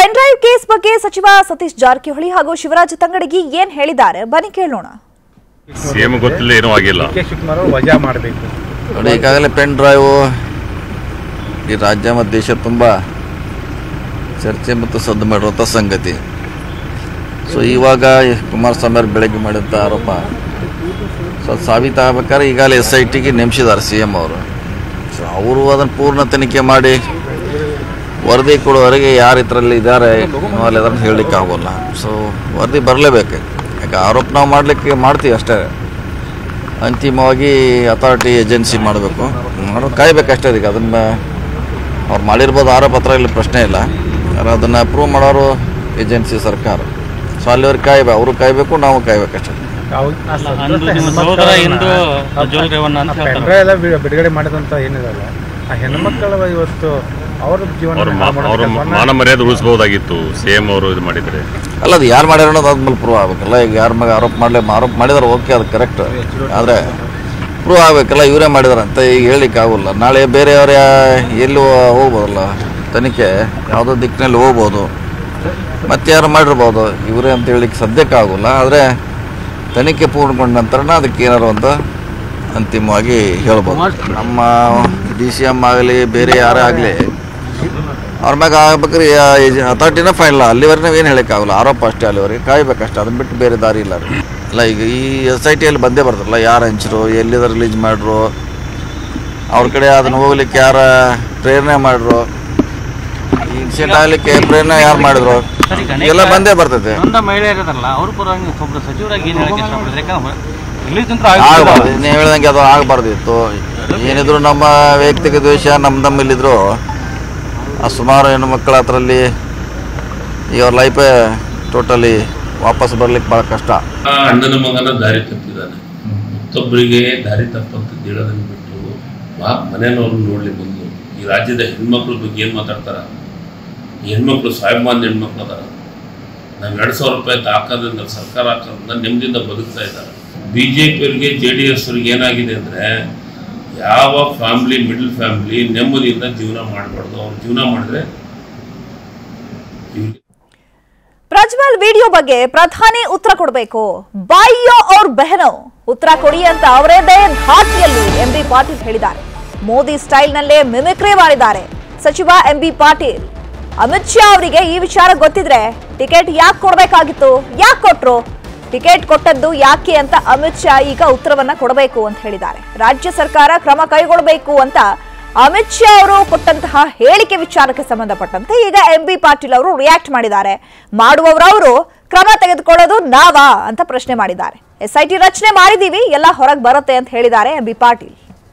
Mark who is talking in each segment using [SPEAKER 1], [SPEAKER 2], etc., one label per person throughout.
[SPEAKER 1] pen drive case ಬಗ್ಗೆ ಸಚಿವ ಸತೀಶ್ ಜಾರಕಿಹೊಳಿ ಹಾಗೂ ಶಿವರಾಜ್ ತಂಗಡಗಿ ಏನ್ ಹೇಳಿದ್ದಾರೆ ಬನ್ನಿ ಕೇಳೋಣ
[SPEAKER 2] ಸಿಎಂ ಗೊತ್ತಿಲ್ಲ ಏನೂ ಆಗಿಲ್ಲ
[SPEAKER 3] ಕೆ ಶಿವಕುಮಾರ್ ಅವರು ವಜಾ ಮಾಡಬೇಕು
[SPEAKER 4] ನೋಡಿ ಈಗಾಗಲೇ ಪೆನ್ ಡ್ರೈವು ಈ ರಾಜ್ಯ ಮತ್ತು ದೇಶ ತುಂಬ ಚರ್ಚೆ ಮತ್ತು ಸದ್ದು ಮಾಡಿರುವಂಥ ಸಂಗತಿ ಸೊ ಇವಾಗ ಕುಮಾರಸ್ವಾಮಿ ಅವರು ಬೆಳಗ್ಗೆ ಮಾಡಿದಂಥ ಆರೋಪ ಸೊ ಅದು ಸಾಬೀತಾಗಬೇಕಾದ್ರೆ ಈಗಾಗಲೇ ಎಸ್ ಐ ಟಿಗೆ ನೇಮಿಸಿದ್ದಾರೆ ಸಿ ಎಮ್ ಅವರು ಸೊ ಅವರು ಅದನ್ನು ಪೂರ್ಣ ತನಿಖೆ ಮಾಡಿ ವರದಿ ಕೊಡುವವರೆಗೆ ಯಾರು ಇದರಲ್ಲಿ ಇದ್ದಾರೆ ಅಲ್ಲಿ ಅದನ್ನು ಹೇಳಲಿಕ್ಕೆ ಆಗೋಲ್ಲ ಸೊ ವರದಿ ಬರಲೇಬೇಕು ಯಾಕೆ ಆರೋಪ ನಾವು ಮಾಡಲಿಕ್ಕೆ ಮಾಡ್ತೀವಿ ಅಷ್ಟೇ ಅಂತಿಮವಾಗಿ ಅಥಾರಿಟಿ ಏಜೆನ್ಸಿ ಮಾಡಬೇಕು ಮಾಡೋ ಕಾಯ್ಬೇಕಷ್ಟೇ ಅದಕ್ಕೆ ಅದನ್ನು ಅವ್ರು ಮಾಡಿರ್ಬೋದು ಆರೋಪ ಹತ್ರ ಇಲ್ಲಿ ಪ್ರಶ್ನೆ ಇಲ್ಲ ಯಾರು ಅದನ್ನು ಅಪ್ರೂವ್ ಮಾಡೋರು ಏಜೆನ್ಸಿ ಸರ್ಕಾರ ಸೊ ಅಲ್ಲಿವ್ರಿಗೆ ಕಾಯ್ಬೇಕು ಅವರು ಕಾಯ್ಬೇಕು ನಾವು ಕಾಯ್ಬೇಕಷ್ಟೇ
[SPEAKER 5] ಅಂದು ನಿಮ್ಮ ಸಹೋದರ ಇಂದು ಪ್ರಜ್ವಲ್ ರೇವಣ್ಣ ಅಂತ ಹೇಳ್ತಾರೆ
[SPEAKER 3] ಪೆಂಡ್ರ ಎಲ್ಲ ಬಿ- ಬಿಡುಗಡೆ ಮಾಡಿದಂತ ಏನಿರಲ್ಲ ಆ ಹೆಣ್ಮಕ್ಕಳ ಇವತ್ತು ಅವ್ರ ಜೀವನ
[SPEAKER 2] ಅವ್ರ ಮಾ- ಅವ್ರ ಮಾನ ಮರ್ಯಾದೆ ಉಳಿಸ್ಬೋದಾಗಿತ್ತು ಸಿಎಂ ಅವರು ಇದು ಮಾಡಿದ್ರೆ
[SPEAKER 4] ಅಲ್ಲ ಅದು ಯಾರು ಮಾಡ್ಯಾರ ಅನ್ನೋದು ಆದ್ಮೇಲೆ ಪ್ರೂವ್ ಆಗಬೇಕಲ್ಲ ಈಗ ಯಾರ ಮಗ ಆರೋಪ ಮಾಡಲಿ ಆರೋಪ ಮಾಡಿದಾರೆ ಓಕೆ ಅದು ಕರೆಕ್ಟ್ ಆದರೆ ಪ್ರೂವ್ ಆಗಬೇಕಲ್ಲ ಇವರೇ ಮಾಡಿದಾರೆ ಅಂತ ಈಗ ಹೇಳಲಿಕ್ಕೆ ಆಗೋಲ್ಲ ನಾಳೆ ಬೇರೆಯವ್ರ ಎಲ್ಲಿ ಹೋ- ಹೋಗ್ಬೋದಲ್ಲ ತನಿಖೆ ಯಾವುದೋ ದಿಕ್ಕಿನಲ್ಲಿ ಹೋಗ್ಬೋದು ಮತ್ತೆ ಯಾರು ಮಾಡಿರ್ಬೋದು ಇವರೇ ಅಂತ ಹೇಳಲಿಕ್ಕೆ ಸದ್ಯಕ್ಕೆ ಆಗೋಲ್ಲ ಆದರೆ ತನಿಖೆ ಪೂರ್ಣಗೊಂಡ ನಂತರನ ಅದಕ್ಕೆ ಏನಾರು ಅಂತ ಅಂತಿಮವಾಗಿ ಹೇಳ್ಬೋದು ನಮ್ಮ ಡಿ ಸಿ ಎಮ್ ಆಗಲಿ ಬೇರೆ ಯಾರೇ ಆಗಲಿ ಅವ್ರ ಮ್ಯಾಗ ಆಗ್ಬೇಕಾದ್ರೆ ಅಥಾರಿಟಿನ ಫೈನಲ್ ಅಲ್ಲಿವರೆಗೆ ನಾವು ಏನು ಹೇಳೋಕ್ಕಾಗಲ್ಲ ಆರೋಪ ಅಷ್ಟೇ ಅಲ್ಲಿವರೆಗೆ ಕಾಯ್ಬೇಕಷ್ಟೇ ಅದನ್ನ ಬಿಟ್ಟು ಬೇರೆ ದಾರಿ ಇಲ್ಲ ರೀ ಅಲ್ಲ ಈಗ ಈ ಎಸ್ ಐ ಟಿಯಲ್ಲಿ ಬಂದೇ ಬರ್ತಾರಲ್ಲ ಯಾರು ಹಂಚರು ಎಲ್ಲಿದ ರಿಲೀಸ್ ಮಾಡ್ರು ಅವ್ರ ಕಡೆ ಅದನ್ನ ಹೋಗ್ಲಿಕ್ಕೆ ಯಾರ ಪ್ರೇರಣೆ ಮಾಡ್ರು ಈ ಇನ್ಸಿಡೆಂಟ್ ಆಗಲಿಕ್ಕೆ ಪ್ರೇರಣೆ ಯಾರು ಮಾಡಿದ್ರು
[SPEAKER 5] ಸರ್, ಈಗ ಅನೇಕ
[SPEAKER 4] ಎಲ್ಲ ಬಂದೇ ಬರ್ತೈತೆ
[SPEAKER 5] ನೊಂದ ಮಹಿಳೆ ಇರೋದಲ್ಲ ಅವ್ರ ಪರವಾಗಿ ಒಬ್ಬರು ಸಚಿವರಾಗಿ ಏನು ಹೇಳಕ್ಕೆ ಇಷ್ಟಪಡ್ತಾರೆ ಯಾಕಂದ್ರೆ ರಿಲೀಸ್ ಅಂತ
[SPEAKER 4] ಆಗಬಾರ್ದು ನೀವು ಹೇಳ್ದಂಗೆ ಅದು ಆಗಬಾರ್ದಿತ್ತು ಏನಿದ್ರು ನಮ್ಮ ವೈಯಕ್ತಿಕ ದ್ವೇಷ ನಮ್ಮ ನಮ್ಮಲ್ಲಿದ್ರು ಆ ಸುಮಾರು ಹೆಣ್ಣು ಮಕ್ಕಳ ಹತ್ರಲ್ಲಿ ಈ ಅವ್ರ ಲೈಫೇ ಟೋಟಲಿ ವಾಪಸ್ ಬರ್ಲಿಕ್ಕೆ ಭಾಳ ಕಷ್ಟ
[SPEAKER 6] ಅಣ್ಣನ ಮಗನ ದಾರಿ ತಪ್ಪಿದ್ದಾನೆ ಮತ್ತೊಬ್ಬರಿಗೆ ದಾರಿ ತಪ್ಪಂತ ಹೇಳೋದನ್ನ ಬಿಟ್ಟು ಬಾ ಮನೆಯವ್ರನ್ನ ನೋಡ್ಲಿ ಬಂದು ಈ ರಾಜ್ಯದ ಹೆಣ್ಮಕ್ಳ ಬಗ್ಗೆ ಏನು ಮಾತಾಡ್ತಾರ ಈ ಹೆಣ್ಮಕ್ಳು ಸ್ವಾಭಿಮಾನ ಹೆಣ್ಮಕ್ಳು ಅದಾರ ನಾವು ಎರಡು ಸಾವಿರ ರೂಪಾಯಿ ಹಾಕೋದ್ರಿಂದ ಸರ್ಕಾರ ಹಾಕೋದ್ರಿಂದ ನೆಮ್ಮದಿಯಿಂದ ಬದುಕ್ತಾ ಇದ್ದಾರೆ ಬಿ ಜೆ ಪಿಯವರಿಗೆ ಜೆ ಡಿ ಎಸ್ ಅವ್ರಿಗೆ ಏನಾಗಿದೆ ಅಂದರೆ ಯಾವ ಫ್ಯಾಮ್ಲಿ ಮಿಡ್ಲ್ ಫ್ಯಾಮ್ಲಿ ನೆಮ್ಮದಿಯಿಂದ ಜೀವನ ಮಾಡಬಾರ್ದು ಅವ್ರು ಜೀವನ ಮಾಡಿದ್ರೆ ಇವ್ರಿಗೆ
[SPEAKER 1] ಪ್ರಜ್ವಲ್ ವಿಡಿಯೋ ಬಗ್ಗೆ ಪ್ರಧಾನಿ ಉತ್ತರ ಕೊಡಬೇಕು ಬಾಯಿಯೋ ಅವ್ರ ಬೆಹನೋ ಉತ್ತರ ಕೊಡಿ ಅಂತ ಅವರೇದೇ ಧಾಟಿಯಲ್ಲಿ ಎಂಬಿ ಪಾಟೀಲ್ ಹೇಳಿದ್ದಾರೆ ಮೋದಿ ಸ್ಟೈಲ್ನಲ್ಲೇ ಮಿಮಿಕ್ರಿ ಮಾಡಿದ್ದಾರೆ ಸಚಿವ ಎಂಬಿ ಪಾಟೀಲ್ ಅಮಿತ್ ಶಾ ಅವರಿಗೆ ಈ ವಿಚಾರ ಗೊತ್ತಿದ್ರೆ ಟಿಕೆಟ್ ಯಾಕೆ ಕೊಡಬೇಕಾಗಿತ್ತು ಯಾಕೆ ಕೊಟ್ರು ಟಿಕೆಟ್ ಕೊಟ್ಟದ್ದು ಯಾಕೆ ಅಂತ ಅಮಿತ್ ಶಾ ಈಗ ಉತ್ತರವನ್ನ ಕೊಡಬೇಕು ಅಂತ ಹೇಳಿದ್ದಾರೆ ರಾಜ್ಯ ಸರ್ಕಾರ ಕ್ರಮ ಕೈಗೊಳ್ಳಬೇಕು ಅಂತ ಅಮಿತ್ ಶಾ ಅವರು ಕೊಟ್ಟಂತಹ ಹೇಳಿಕೆ ವಿಚಾರಕ್ಕೆ ಸಂಬಂಧಪಟ್ಟಂತೆ ಈಗ ಎಂ ಬಿ ಪಾಟೀಲ್ ಅವರು ರಿಯಾಕ್ಟ್ ಮಾಡಿದ್ದಾರೆ ಮಾಡುವವರವರು ಕ್ರಮ ತೆಗೆದುಕೊಳ್ಳೋದು ನಾವಾ ಅಂತ ಪ್ರಶ್ನೆ ಮಾಡಿದ್ದಾರೆ ಎಸ್ಐಟಿ ರಚನೆ ಮಾಡಿದೀವಿ ಎಲ್ಲ ಹೊರಗೆ ಬರುತ್ತೆ ಅಂತ ಹೇಳಿದ್ದಾರೆ ಎಂ ಬಿ ಪಾಟೀಲ್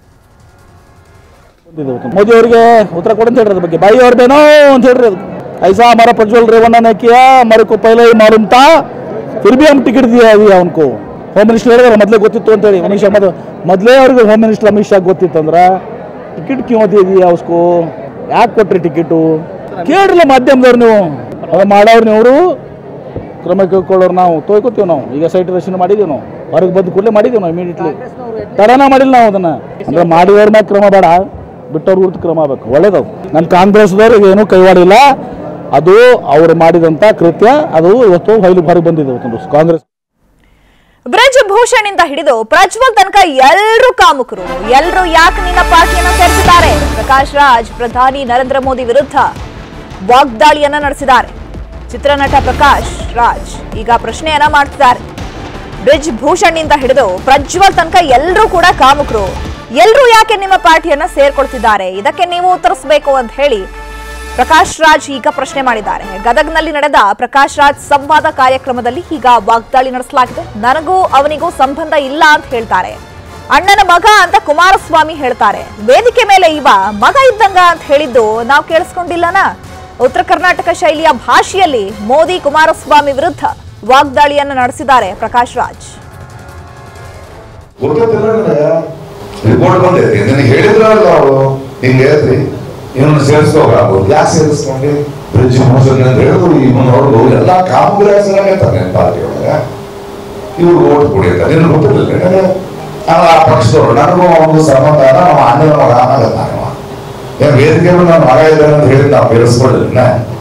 [SPEAKER 7] ಮೋದಿ ಅವರಿಗೆ ಉತ್ತರ ಕೊಡು ಅಂತ ಹೇಳ್ರಿ ಅದ್ರ ಬಗ್ಗೆ ಬಾಯಿ ಅವ್ರದ್ದೇನೋ ಅಂತ ಹೇಳ್ರಿ ಅದು ಐಸಾ हमारा प्रज्वल रेवन्ना ने किया हमारे को पहले ही मालूम था फिर भी हम टिकट दिया दिया उनको ಹೋಮ್ ಮಿನಿಸ್ಟರ್ ಹೇಳಿದ್ರೆ ಮೊದಲೇ ಗೊತ್ತಿತ್ತು ಅಂತೇಳಿ ಅಮಿತ್ ಶಾ ಮೊದಲು ಮೊದಲೇ ಅವ್ರಿಗೆ ಹೋಮ್ ಮಿನಿಸ್ಟರ್ ಅಮಿತ್ ಶಾ ಗೊತ್ತಿತ್ತು ಅಂದ್ರೆ ಟಿಕೆಟ್ ಕ್ಯೂ ದಿಯಾ ಉಸ್ಕೋ ಯಾಕೆ ಕೊಟ್ರಿ ಟಿಕೆಟು ಕೇಳಿಲ್ಲ ಮಾಧ್ಯಮದವ್ರು ನೀವು ಅದು ಮಾಡೋರು ನೀವು ಕ್ರಮ ಕೈಗೊಳ್ಳೋರು ನಾವು ತೋಯ್ಕೋತೀವಿ ನಾವು ಈಗ ಸೈಟ್ ರಚನೆ ಮಾಡಿದೀವಿ ನಾವು ಹೊರಗೆ ಬಂದು ಕೂಡಲೇ ಮಾಡಿದೀವಿ ನಾವು ಇಮಿಡಿಯೇಟ್ಲಿ ತಡನ ಮಾಡಿಲ್ಲ ನಾವು ಅದನ್ನ ಅಂದ್ರೆ ಮಾಡಿದವ್ರ ಮ್ಯಾಗ ಕ್ರಮ ಬೇಡ ಬಿಟ್ಟವ್ರ ವಿರುದ್ಧ ಕ್ರಮ ಬೇಕು ಒಳ್ಳೇದವು ನಮ್ಮ ಕಾಂಗ್ರೆಸ್ದವ್ರಿಗೆ ಏನೂ ಕೈವಾಡಿಲ್ಲ ಅದು ಅವ್ರು ಮಾಡಿದಂಥ ಕೃತ್ಯ ಅದು ಇವತ್ತು ಹೊಯ್ಲು ಹೊರಗೆ ಬಂದಿದೆ ಇವತ್ತು ಕಾಂಗ್ರೆಸ್
[SPEAKER 1] ಬ್ರಜ್ ಭೂಷಣ್ ಇಂದ ಹಿಡಿದು ಪ್ರಜ್ವಲ್ ತನಕ ಎಲ್ರೂ ಕಾಮುಕರು ಎಲ್ರೂ ಯಾಕೆ ನಿನ್ನ ಪಾರ್ಟಿಯನ್ನ ಸೇರಿಸಿದ್ದಾರೆ ಪ್ರಕಾಶ್ ರಾಜ್ ಪ್ರಧಾನಿ ನರೇಂದ್ರ ಮೋದಿ ವಿರುದ್ಧ ವಾಗ್ದಾಳಿಯನ್ನ ನಡೆಸಿದ್ದಾರೆ ಚಿತ್ರನಟ ಪ್ರಕಾಶ್ ರಾಜ್ ಈಗ ಪ್ರಶ್ನೆಯನ್ನ ಮಾಡ್ತಿದ್ದಾರೆ ಬ್ರಿಜ್ ಭೂಷಣ್ ಇಂದ ಹಿಡಿದು ಪ್ರಜ್ವಲ್ ತನಕ ಎಲ್ಲರೂ ಕೂಡ ಕಾಮುಕರು ಎಲ್ರೂ ಯಾಕೆ ನಿಮ್ಮ ಪಾರ್ಟಿಯನ್ನ ಸೇರ್ಕೊಳ್ತಿದ್ದಾರೆ ಇದಕ್ಕೆ ನೀವು ಉತ್ತರಿಸಬೇಕು ಅಂತ ಹೇಳಿ ಪ್ರಕಾಶ್ ರಾಜ್ ಈಗ ಪ್ರಶ್ನೆ ಮಾಡಿದ್ದಾರೆ ಗದಗ್ನಲ್ಲಿ ನಡೆದ ಪ್ರಕಾಶ್ ರಾಜ್ ಸಂವಾದ ಕಾರ್ಯಕ್ರಮದಲ್ಲಿ ಈಗ ವಾಗ್ದಾಳಿ ನಡೆಸಲಾಗಿದೆ ನನಗೂ ಅವನಿಗೂ ಸಂಬಂಧ ಇಲ್ಲ ಅಂತ ಹೇಳ್ತಾರೆ ಅಣ್ಣನ ಮಗ ಅಂತ ಕುಮಾರಸ್ವಾಮಿ ಹೇಳ್ತಾರೆ ವೇದಿಕೆ ಮೇಲೆ ಇವ ಮಗ ಇದ್ದಂಗ ಅಂತ ಹೇಳಿದ್ದು ನಾವು ಕೇಳಿಸ್ಕೊಂಡಿಲ್ಲನಾ ಉತ್ತರ ಕರ್ನಾಟಕ ಶೈಲಿಯ ಭಾಷೆಯಲ್ಲಿ ಮೋದಿ ಕುಮಾರಸ್ವಾಮಿ ವಿರುದ್ಧ ವಾಗ್ದಾಳಿಯನ್ನು ನಡೆಸಿದ್ದಾರೆ ಪ್ರಕಾಶ್ ರಾಜ್
[SPEAKER 8] ಗೊತ್ತಿಲ್ಲ ನನಗೆ ರಿಪೋರ್ಟ್ ಬಂದೈತಿ ನಿನಗೆ ಹೇಳಿದ್ರಲ್ಲ ಅವಳು ಹಿಂಗೆ ಹೇಳ್ರಿ ಇವನ್ನ ಸೇರಿಸ್ಕೋಬೇಕು ಯಾಕೆ ಸೇರಿಸ್ಕೊಂಡಿ ಬ್ರಿಡ್ಜ್ ಮೋಸನ್ ಅಂತ ಹೇಳಿದ್ರು ಇವನ್ ಹೊರಡು ಎಲ್ಲ ಕಾಮಗಾರಿಗಳಾಗೈತಾರೆ ಪಾರ್ಟಿ ಒಳಗೆ ಇವ್ರು ಓಟ್ ಕೊಡಿರ್ತಾರೆ ನಿನ್ನ ಗೊತ್ತಿರಲಿಲ್ಲ ನನಗೆ ನಾನು ಆ ಪಕ್ಷದವ್ರು ನನಗೂ ಅವನಿಗೂ ಸಂಬಂಧ ಅಲ್ಲ ನಮ್ಮ ಅಣ್ಣನ ಮಗ ಅನ್ನೋದು ನಾನು ಏನ್ ವೇದಿಕೆ ಮೇಲೆ ನನ್ನ ಮಗ ಇದ್ದಾನೆ ಅಂತ ಹೇಳಿ ನಾವು ಬೆಳೆಸ್ಕೊಳ್ಳಿಲ್ಲ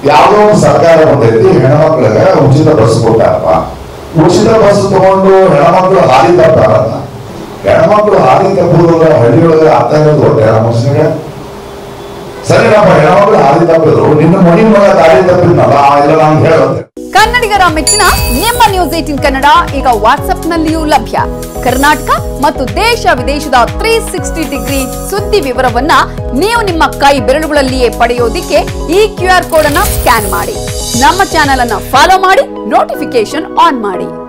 [SPEAKER 8] ಯಾವುದೋ ಒಂದು ಸರ್ಕಾರ ಬಂದೈತಿ ಹೆಣ್ಮಕ್ಳಿಗೆ ಉಚಿತ ಬಸ್ ಕೊಟ್ಟಾರಪ್ಪ ಉಚಿತ ಬಸ್ ತಗೊಂಡು ಹೆಣ್ಮಕ್ಳು ಹಾದಿ ತಪ್ಪಾರಲ್ಲ ಹೆಣ್ಮಕ್ಳು ಹಾದಿ ತಪ್ಪುವುದ್ರ ಹಳ್ಳಿಯೊಳಗೆ ಅರ್ಥ ಇರೋದು ಹೊಟ್ಟೆ ಮನುಷ್ಯನಿಗೆ ಸರಿ ನಮ್ಮ ಹೆಣ್ಮಕ್ಳು ಹಾದಿ ತಪ್ಪಿದ್ರು ನಿನ್ನ ಮನಿ ಮಗ ದಾರಿ ತಪ್ಪಿದ್ನಲ್ಲ ಆ ಇಲ್ಲ ನಾನು ಹೇಳುತ್ತೆ
[SPEAKER 9] ಕನ್ನಡಿಗರ ಮೆಚ್ಚಿನ ನಿಮ್ಮ ನ್ಯೂಸ್ ಏಟಿನ್ ಕನ್ನಡ ಈಗ ವಾಟ್ಸ್ಆಪ್ನಲ್ಲಿಯೂ ಲಭ್ಯ ಕರ್ನಾಟಕ ಮತ್ತು ದೇಶ ವಿದೇಶದ ತ್ರೀ ಸಿಕ್ಸ್ಟಿ ಡಿಗ್ರಿ ಸುದ್ದಿ ವಿವರವನ್ನ ನೀವು ನಿಮ್ಮ ಕೈ ಬೆರಳುಗಳಲ್ಲಿಯೇ ಪಡೆಯೋದಿಕ್ಕೆ ಈ ಕ್ಯೂ ಆರ್ ಕೋಡ್ ಅನ್ನ ಸ್ಕ್ಯಾನ್ ಮಾಡಿ ನಮ್ಮ ಚಾನೆಲ್ ಅನ್ನ ಫಾಲೋ ಮಾಡಿ ನೋಟಿಫಿಕೇಶನ್ ಆನ್ ಮಾಡಿ